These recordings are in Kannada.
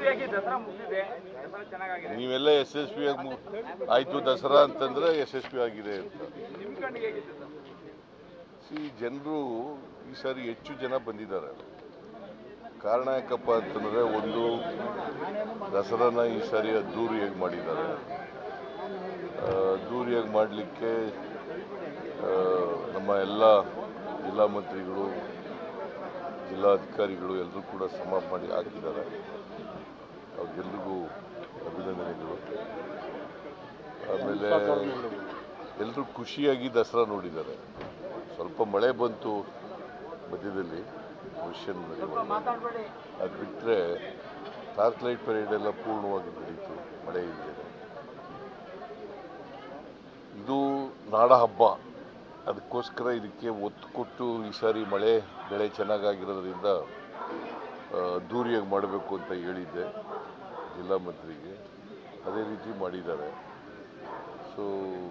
ಯಶಸ್ವಿಯಾಗಿ ದಸರಾ ಮುಗಿದಿದೆ ದಸರಾ ಚೆನ್ನಾಗಿದೆ ನೀವೆಲ್ಲ ಯಶಸ್ವಿಯಾಗಿ ಮು- ಆಯ್ತು ದಸರಾ ಅಂತಂದ್ರೆ ಯಶಸ್ವಿ ಆಗಿದೆ ಅಂತ ನಿಮ್ ಕಣ್ಣಿಗೆ ಹೇಗಿತ್ತು ಸರ್ ಸಿ ಜನರು ಈ ಸಾರಿ ಹೆಚ್ಚು ಜನ ಬಂದಿದ್ದಾರೆ ಕಾರಣ ಯಾಕಪ್ಪ ಅಂತಂದ್ರೆ ಒಂದು ದಸರಾನ ಈ ಸಾರಿ ಅದ್ದೂರಿಯಾಗಿ ಮಾಡಿದ್ದಾರೆ ಆ, ಅದ್ದೂರಿಯಾಗಿ ಮಾಡಲಿಕ್ಕೆ ನಮ್ಮ ಎಲ್ಲ ಜಿಲ್ಲಾ ಮಂತ್ರಿಗಳು ಜಿಲ್ಲಾಧಿಕಾರಿಗಳು ಎಲ್ಲರೂ ಕೂಡ ಸಮ ಮಾಡಿ ಹಾಕಿದ್ದಾರೆ ಅವ್ರಿಗೆಲ್ರಿಗೂ ಅಭಿನಂದನೆಗಳು ಆಮೇಲೆ ಎಲ್ಲರೂ ಖುಷಿಯಾಗಿ ದಸರಾ ನೋಡಿದ್ದಾರೆ ಸ್ವಲ್ಪ ಮಳೆ ಬಂತು ಮಧ್ಯದಲ್ಲಿ ಓಷನ್ನಲ್ಲಿ ಮಾತಾಡ್ಬೇಡಿ ಅದು ಬಿಟ್ಟರೆ ಟಾರ್ಚ್ ಲೈಟ್ ಪರೇಡ್ ಎಲ್ಲ ಪೂರ್ಣವಾಗಿ ನಡೀತು ಮಳೆ ಇಲ್ಲದೆ ಇದು ನಾಡ ಹಬ್ಬ ಅದಕ್ಕೋಸ್ಕರ ಇದಕ್ಕೆ ಒತ್ತು ಕೊಟ್ಟು ಈ ಸಾರಿ ಮಳೆ ಬೆಳೆ ಚೆನ್ನಾಗಾಗಿರೋದ್ರಿಂದ ಆ, ಅದ್ದೂರಿಯಾಗಿ ಮಾಡಬೇಕು ಅಂತ ಹೇಳಿದ್ದೆ ಜಿಲ್ಲಾ ಮಂತ್ರಿಗೆ ಅದೇ ರೀತಿ ಮಾಡಿದ್ದಾರೆ ಸೊ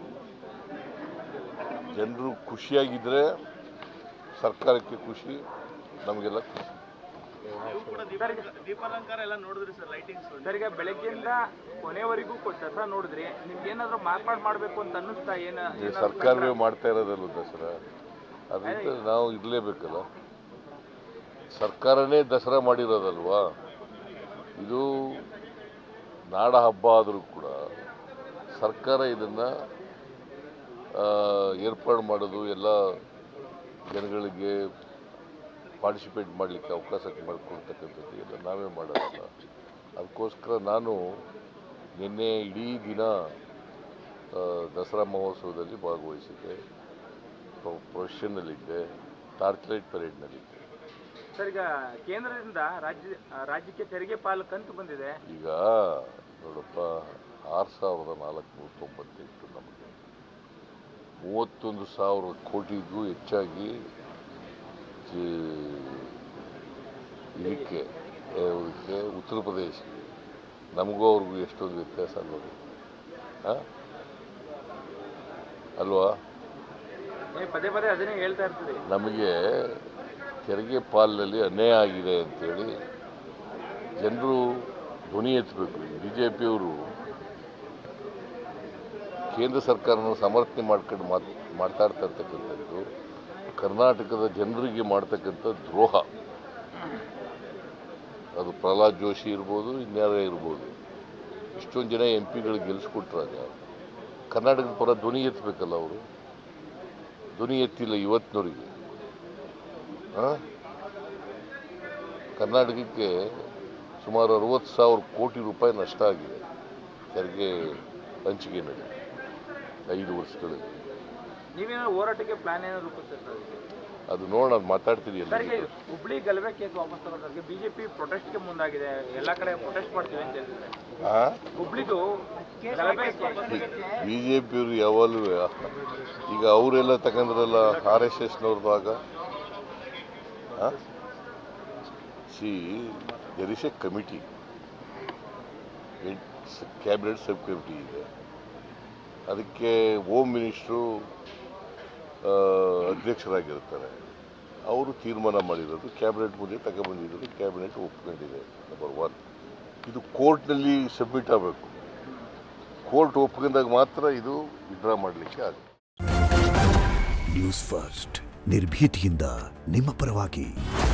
ಜನರು ಖುಷಿಯಾಗಿದ್ದರೆ ಸರ್ಕಾರಕ್ಕೆ ಖುಷಿ ನಮಗೆಲ್ಲ ಖುಷಿ ದೀಪಾಲಂಕಾರ ಎಲ್ಲ ನೋಡಿದ್ರಿ ಸರ್ ಲೈಟಿಂಗ್ಸ್ ಸರ್ ಈಗ ಬೆಳಗ್ಗೆಯಿಂದ ಕೊನೆವರೆಗೂ ಕೊ- ದಸರಾ ನೋಡಿದ್ರಿ ನಿಮ್ಗೆ ಏನಾದ್ರು ಮಾರ್ಪಾಡು ಮಾಡ್ಬೇಕು ಅಂತ ಅನ್ನಿಸ್ತಾ ಏನ ಇದು ಏನಾದ್ರು ಸರ್ಕಾರವೇ ಮಾಡ್ತಾ ಇರೋದಲ್ಲ ದಸರಾ ಅದರಿಂದ ನಾವು ಇರಲೇಬೇಕಲ್ಲ ಸರ್ಕಾರನೇ ದಸರಾ ಮಾಡಿರೋದಲ್ವಾ ಇದು ನಾಡ ಹಬ್ಬ ಆದರೂ ಕೂಡ ಸರ್ಕಾರ ಇದನ್ನು ಏರ್ಪಾಡು ಮಾಡೋದು ಎಲ್ಲ ಜನಗಳಿಗೆ ಪಾರ್ಟಿಸಿಪೇಟ್ ಮಾಡಲಿಕ್ಕೆ ಅವಕಾಶ ಮಾಡಿಕೊಡ್ತಕ್ಕಂಥದ್ದು ಎಲ್ಲ ನಾವೇ ಮಾಡೋದಲ್ಲ ಅದಕ್ಕೋಸ್ಕರ ನಾನು ನಿನ್ನೆ ಇಡೀ ದಿನ ಆ, ದಸರಾ ಮಹೋತ್ಸವದಲ್ಲಿ ಭಾಗವಹಿಸಿದ್ದೆ ಪ್ರೊಫೆಷನ್ನಲ್ಲಿದ್ದೆ ಟಾರ್ಚ್ ಲೈಟ್ ಪರೇಡ್ನಲ್ಲಿದ್ದೆ ಸರ್ ಈಗ ಕೇಂದ್ರದಿಂದ ರಾಜ್ಯ ರಾಜ್ಯಕ್ಕೆ ತೆರಿಗೆ ಪಾಲು ಕಂತು ಬಂದಿದೆ ಈಗ ನೋಡಪ್ಪ ಆರು ಸಾವಿರದ ನಾಲ್ಕುನೂರ ತೊಂಬತ್ತೆಂಟು ನಮಗೆ ಮೂವತ್ತೊಂದು ಸಾವಿರ ಕೋಟಿಗೂ ಹೆಚ್ಚಾಗಿ ಜಿ- ಇದಕ್ಕೆ ಯಾವುದಕ್ಕೆ ಉತ್ತರ ಪ್ರದೇಶಕ್ಕೆ ನಮಗೂ ಅವ್ರಿಗೂ ಎಷ್ಟೊಂದು ವ್ಯತ್ಯಾಸ ಅಲ್ವಾ ಹಾಂ ಅಲ್ವಾ ಏ ಪದೇ ಪದೇ ಅದನ್ನೇ ಹೇಳ್ತಾ ಇರ್ತೀರಿ ನಮಗೆ ತೆರಿಗೆ ಪಾಲಿನಲ್ಲಿ ಅನ್ಯಾಯ ಆಗಿದೆ ಅಂತೇಳಿ ಜನರು ಧ್ವನಿ ಎತ್ತಬೇಕು ಬಿ ಜೆ ಪಿಯವರು ಕೇಂದ್ರ ಸರ್ಕಾರನ ಸಮರ್ಥನೆ ಮಾಡ್ಕೊಂಡು ಮಾತ್ ಮಾತಾಡ್ತಾ ಇರ್ತಕ್ಕಂಥದ್ದು ಕರ್ನಾಟಕದ ಜನರಿಗೆ ಮಾಡ್ತಕ್ಕಂಥ ದ್ರೋಹ ಅದು ಪ್ರಹ್ಲಾದ್ ಜೋಶಿ ಇರ್ಬೋದು ಇನ್ಯಾರೇ ಇರ್ಬೋದು ಇಷ್ಟೊಂದು ಜನ ಎಂ ಪಿಗಳು ಗೆಲ್ಲಿಸ್ಕೊಟ್ರಾಗ ಕರ್ನಾಟಕದ ಪರ ಧ್ವನಿ ಎತ್ತಬೇಕಲ್ಲ ಅವರು ಧ್ವನಿ ಎತ್ತಿಲ್ಲ ಇವತ್ತಿನವರಿಗೆ ಆ? ಕರ್ನಾಟಕಕ್ಕೆ ಸುಮಾರು ಅರವತ್ತು ಸಾವಿರ ಕೋಟಿ ರೂಪಾಯಿ ನಷ್ಟ ಆಗಿದೆ ತೆರಿಗೆ ಹಂಚಿಕೆನಲ್ಲಿ ಐದು ವರ್ಷಗಳಲ್ಲಿ ನೀವೇನಾದ್ರು ಹೋರಾಟಕ್ಕೆ ಪ್ಲಾನ್ ಏನಾದ್ರು ರೂಪಿಸ್ತಾರೆ ಸರ್ ಅದಕ್ಕೆ? ಅದು ನೋಡೋಣ ಮಾತಾಡ್ತೀನಿ ಸರ್ ಈಗ ಎಲ್ಲ ಹುಬ್ಳಿ ಗಲಭೆ ಕೇಸ್ ವಾಪಸ್ ತಗೊಳ್ಳೋದಕ್ಕೆ ಬಿಜೆಪಿ ಪ್ರೊಟೆಸ್ಟ್ಗೆ ಮುಂದಾಗಿದೆ ಎಲ್ಲ ಕಡೆ ಪ್ರೊಟೆಸ್ಟ್ ಮಾಡ್ತೀವಿ ಅಂತ ಹೇಳಿದ್ರೆ ಹುಬ್ಳಿದು ಗಲಭೆ ಬಿ ಜೆ ಪಿಯವರು ಯಾವಾಗಲೂ ಈಗ ಅವರೆಲ್ಲ ತಗೊಂಡ್ರಲ್ಲ ಆರ್ ಎಸ್ ಎಸ್ನವ್ರದ್ದು ಆಗ see there is a committee cabinet sub committee ಇದೆ ಅದಕ್ಕೆ ಹೋಮ್ ಮಿನಿಸ್ಟ್ರು ಆ, ಅಧ್ಯಕ್ಷರಾಗಿರ್ತಾರೆ ಅವರು ತೀರ್ಮಾನ ಮಾಡಿರೋದು ಕ್ಯಾಬಿನೆಟ್ ಮುಂದೆ ತಗೊಬಂದಿರೋದು ಕ್ಯಾಬಿನೆಟ್ ಒಪ್ಕೊಂಡಿದೆ ನಂಬರ್ ಒನ್ ಇದು ಕೋರ್ಟ್ನಲ್ಲಿ ಸಬ್ಮಿಟ್ ಆಗಬೇಕು ಕೋರ್ಟ್ ಒಪ್ಕೊಂಡಾಗ ಮಾತ್ರ ಇದು ವಿಡ್ರಾ ಮಾಡಲಿಕ್ಕೆ ಆಗುತ್ತೆ ನ್ಯೂಸ್ ಫಸ್ಟ್ ನಿರ್ಭೀತಿಯಿಂದ ನಿಮ್ಮ ಪರವಾಗಿ